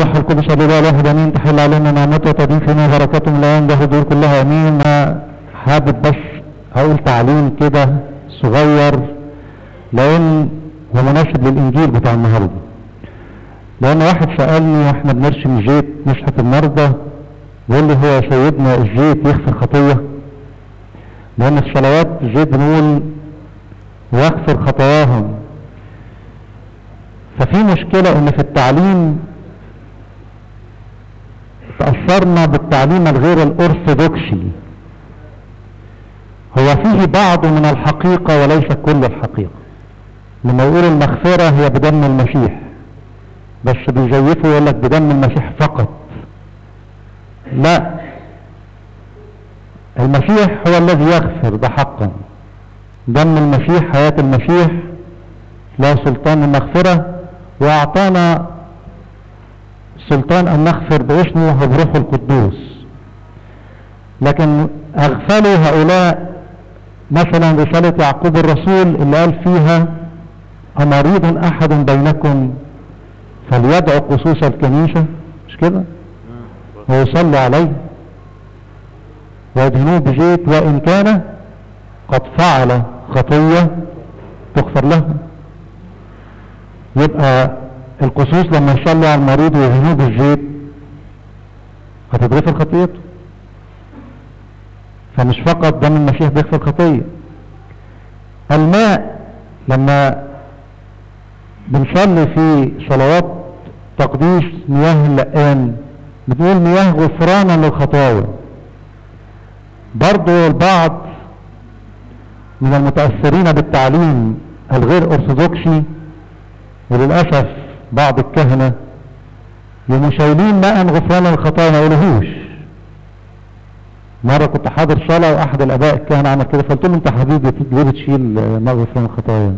الروح القدس الله الواحد امين تحل علينا نعمته وتضيف فينا بركاته من الايام ده الدور كلها امين أنا حابب بس اقول تعليم كده صغير لان هو مناسب للانجيل بتاع النهارده لان واحد سالني واحنا بنرسم زيت نشحت المرضى بيقول لي هو يا سيدنا الزيت يغفر خطيه لان الصلوات الزيت بنقول ويغفر خطاياهم ففي مشكله ان في التعليم تأثرنا بالتعليم الغير الأرثوذكسي هو فيه بعض من الحقيقة وليس كل الحقيقة لما يقول المغفرة هي بدم المسيح بس بيزيفوا يقول لك بدم المسيح فقط لا المسيح هو الذي يغفر ده حقا دم المسيح حياة المسيح له سلطان المغفرة وأعطانا سلطان أن نغفر باسمه وبروحه القدوس لكن أغفلوا هؤلاء مثلا رسالة يعقوب الرسول اللي قال فيها أمريض أحد بينكم فليدعو قصوص الكنيسة مش كده ويصلي عليه ويدهنوه بزيت وإن كان قد فعل خطية تغفر له يبقى القصوص لما يصلي على المريض ويهنوه بالزيت هتتغفر خطيته فمش فقط دم المسيح بيغفر خطيه الماء لما بنصلي في صلوات تقديس مياه اللقان بتقول مياه غفرانا للخطايا برضو البعض من المتأثرين بالتعليم الغير أرثوذكسي وللأسف بعض الكهنة يقوموا شايلين ماء غفران الخطايا ما يقولوهوش مرة كنت حاضر صلاة وأحد الآباء الكهنة عمل كده فقلت له أنت حبيبي ليه بتشيل ماء غفران الخطايا؟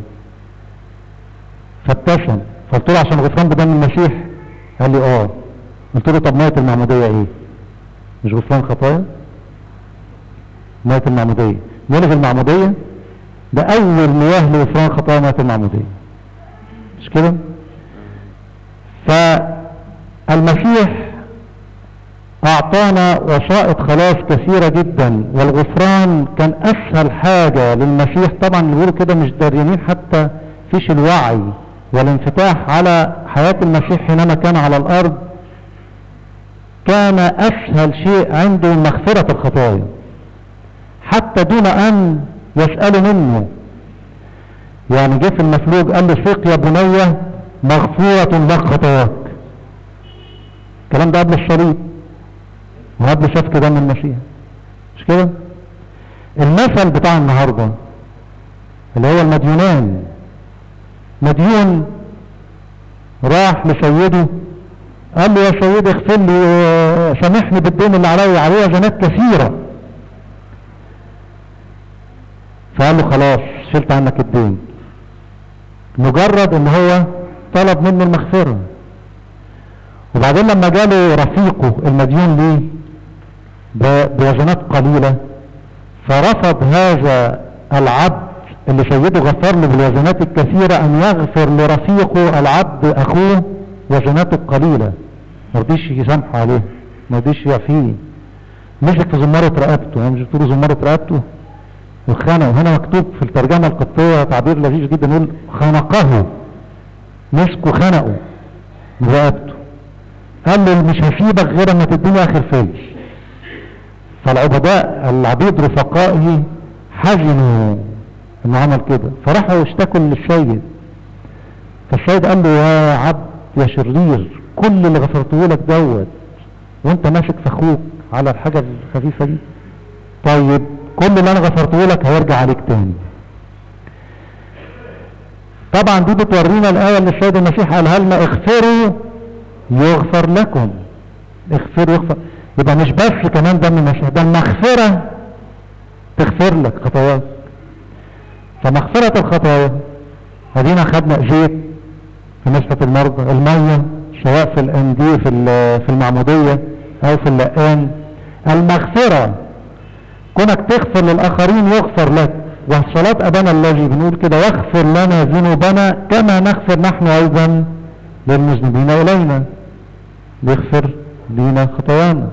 فابتسم فقلت له عشان غفران بدم المسيح قال لي اه قلت له طب مية المعمودية ايه؟ مش غفران خطايا؟ مية المعمودية مية المعمودية ده أول مياه لغفران خطايا مية المعمودية مش كده؟ فالمسيح أعطانا وسائط خلاص كثيرة جدا والغفران كان أسهل حاجة للمسيح طبعا اللي بيقولوا كده مش داريانين حتى فيش الوعي والانفتاح على حياة المسيح حينما كان على الأرض كان أسهل شيء عنده مغفرة الخطايا حتى دون أن يسألوا منه يعني جه في المفلوج قال له ثق يا بني مغفورة لك خطاياك الكلام ده قبل الصليب وقبل سفك دم المسيح مش كده المثل بتاع النهارده اللي هو المديونان مديون راح لسيده قال له يا سيدي اغفر لي سامحني بالدين اللي عليا عليا زنات كثيرة فقال له خلاص شلت عنك الدين مجرد ان هو طلب منه المغفرة وبعدين لما جاله رفيقه المديون ليه بوزنات قليلة فرفض هذا العبد اللي سيده غفر له بالوزنات الكثيرة ان يغفر لرفيقه العبد اخوه وزناته القليلة ما رضيش يسامحه عليه ما رضيش يعفيه مسك في زمارة رقبته يعني مش بتقولوا زمارة رقبته وخنقه هنا مكتوب في الترجمة القبطية تعبير لذيذ جدا يقول خنقه مسكه خنقه من رقبته قال له مش هسيبك غير اما تديني اخر فلس فالعبداء العبيد رفقائه حزنوا انه عمل كده فراحوا اشتكوا للسيد فالسيد قال له يا عبد يا شرير كل اللي غفرته لك دوت وانت ماسك في اخوك على الحاجة الخفيفة دي طيب كل اللي انا غفرته لك هيرجع عليك تاني طبعا دي بتورينا الآية اللي السيد المسيح قالها لنا اغفروا يغفر لكم اغفروا يغفر يبقى مش بس كمان دم المسيح ده المغفرة تغفر لك خطاياك فمغفرة الخطايا ادينا خدنا زيت في نسبة المرضى المية سواء في الاندية في في المعمودية او في اللقان المغفرة كونك تغفر للاخرين يغفر لك وصلاة ابانا الذي بنقول كده واغفر لنا ذنوبنا كما نغفر نحن ايضا للمذنبين الينا بيغفر لينا خطايانا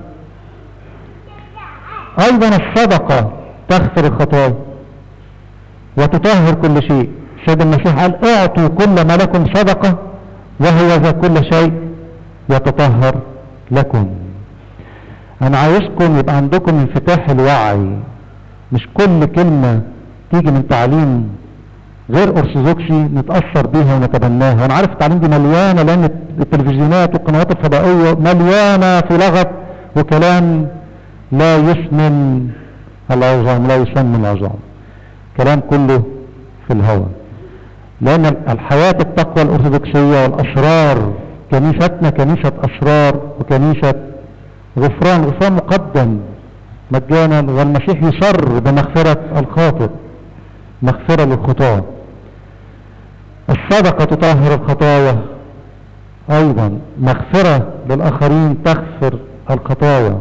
ايضا الصدقة تغفر الخطايا وتطهر كل شيء سيد المسيح قال اعطوا كل ما لكم صدقة وهو ذا كل شيء يتطهر لكم انا عايزكم يبقى عندكم انفتاح الوعي مش كل كلمة تيجي من تعليم غير ارثوذكسي نتأثر بيها ونتبناها وانا عارف التعليم دي مليانة لان التلفزيونات والقنوات الفضائية مليانة في لغط وكلام لا يسمن العظام لا يسمن العظام كلام كله في الهوى لان الحياة التقوى الارثوذكسية والاسرار كنيستنا كنيسة اسرار وكنيسة غفران غفران مقدم مجانا والمسيح يصر بمغفرة الخاطئ مغفرة للخطاة الصدقة تطهر الخطايا ايضا مغفرة للاخرين تغفر الخطايا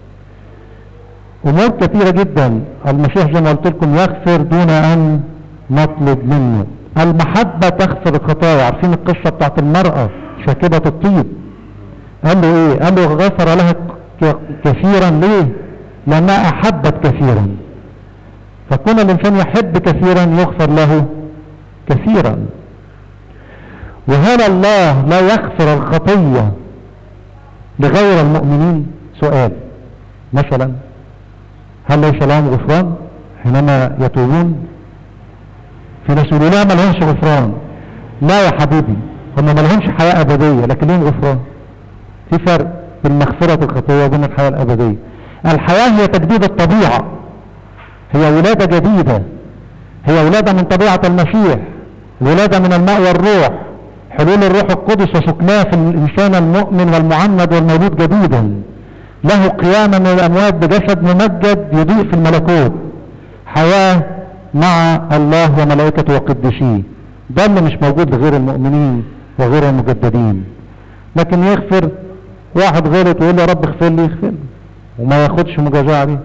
امور كثيرة جدا المسيح زي ما قلت لكم يغفر دون ان نطلب منه المحبة تغفر الخطايا عارفين القصة بتاعت المرأة شاكبة الطيب قال له ايه قال له غفر لها كثيرا ليه لانها احبت كثيرا فكون الانسان يحب كثيرا يغفر له كثيرا وهل الله لا يغفر الخطية لغير المؤمنين سؤال مثلا هل ليس لهم غفران حينما يتوبون في ناس يقولوا لا ما لهمش غفران لا يا حبيبي هم ما لهمش حياة أبدية لكن لهم غفران في فرق بين مغفرة الخطية وبين الحياة الأبدية الحياة هي تجديد الطبيعة هي ولادة جديدة هي ولادة من طبيعة المسيح ولادة من الماء والروح حلول الروح القدس وسكناه في الإنسان المؤمن والمعمد والمولود جديدا له قيامة من الأموات بجسد ممجد يضيء في الملكوت حياة مع الله وملائكته وقدسيه ده اللي مش موجود لغير المؤمنين وغير المجددين لكن يغفر واحد غلط ويقول له يا رب اغفر لي يغفر له وما ياخدش مجازاه عليه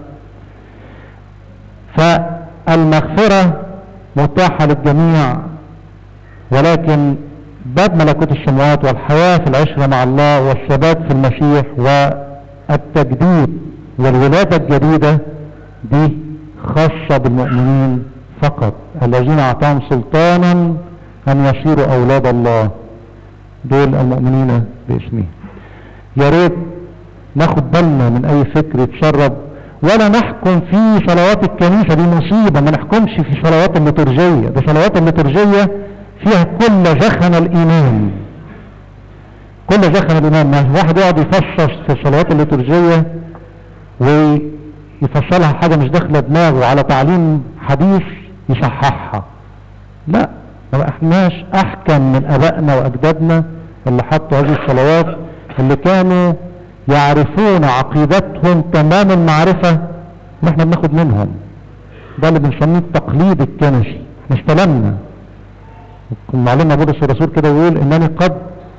فالمغفرة متاحة للجميع ولكن باب ملكوت السماوات والحياة في العشرة مع الله والثبات في المسيح والتجديد والولادة الجديدة دي خاصة بالمؤمنين فقط الذين اعطاهم سلطانا ان يصيروا اولاد الله دول المؤمنين باسمه يا ريت ناخد بالنا من اي فكر يتسرب ولا نحكم في صلوات الكنيسة دي مصيبة ما نحكمش في صلوات الليتورجية دي صلوات الليتورجية فيها كل زخم الايمان كل زخم الايمان ما واحد يقعد يفصص في الصلوات الليتورجية ويفصلها حاجة مش داخلة دماغه على تعليم حديث يصححها لا ما احناش احكم من ابائنا واجدادنا اللي حطوا هذه الصلوات اللي كانوا يعرفون عقيدتهم تمام المعرفة ما احنا بناخد منهم ده اللي بنسميه التقليد الكنسي احنا استلمنا معلمنا بولس الرسول كده يقول انني قد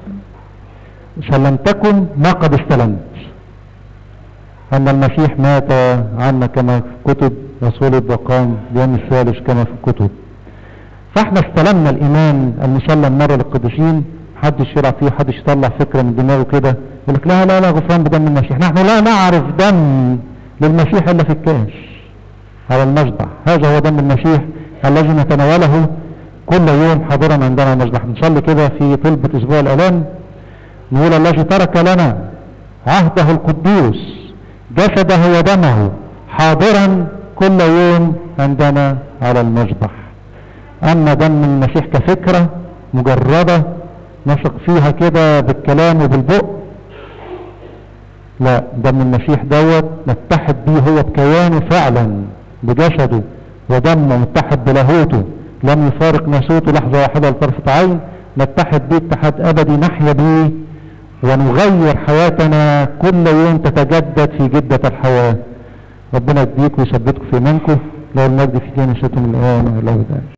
سلمتكم ما قد استلمت ان المسيح مات عنا كما في كتب وصلب وقام بيوم الثالث كما في الكتب فاحنا استلمنا الايمان المسلم مره للقديسين محدش يشرع فيه محدش يطلع فكره من دماغه كده يقول لك لا لا لا غفران بدم المسيح نحن لا نعرف دم للمسيح الا في الكاس على المذبح هذا هو دم المسيح الذي نتناوله كل يوم حاضرا عندنا المذبح نصلي كده في طلبة اسبوع الالام نقول الذي ترك لنا عهده القدوس جسده ودمه حاضرا كل يوم عندنا على المذبح اما دم المسيح كفكرة مجردة نثق فيها كده بالكلام وبالبق لا دم المسيح دوت نتحد بيه هو بكيانه فعلا بجسده ودمه متحد بلاهوته لم يفارق ناسوته لحظة واحدة لطرفة عين نتحد بيه اتحاد ابدي نحيا بيه ونغير حياتنا كل يوم تتجدد في جدة الحياة ربنا يديك ويثبتكم في ايمانكم لو المجد في كنيستكم الان والله تعالى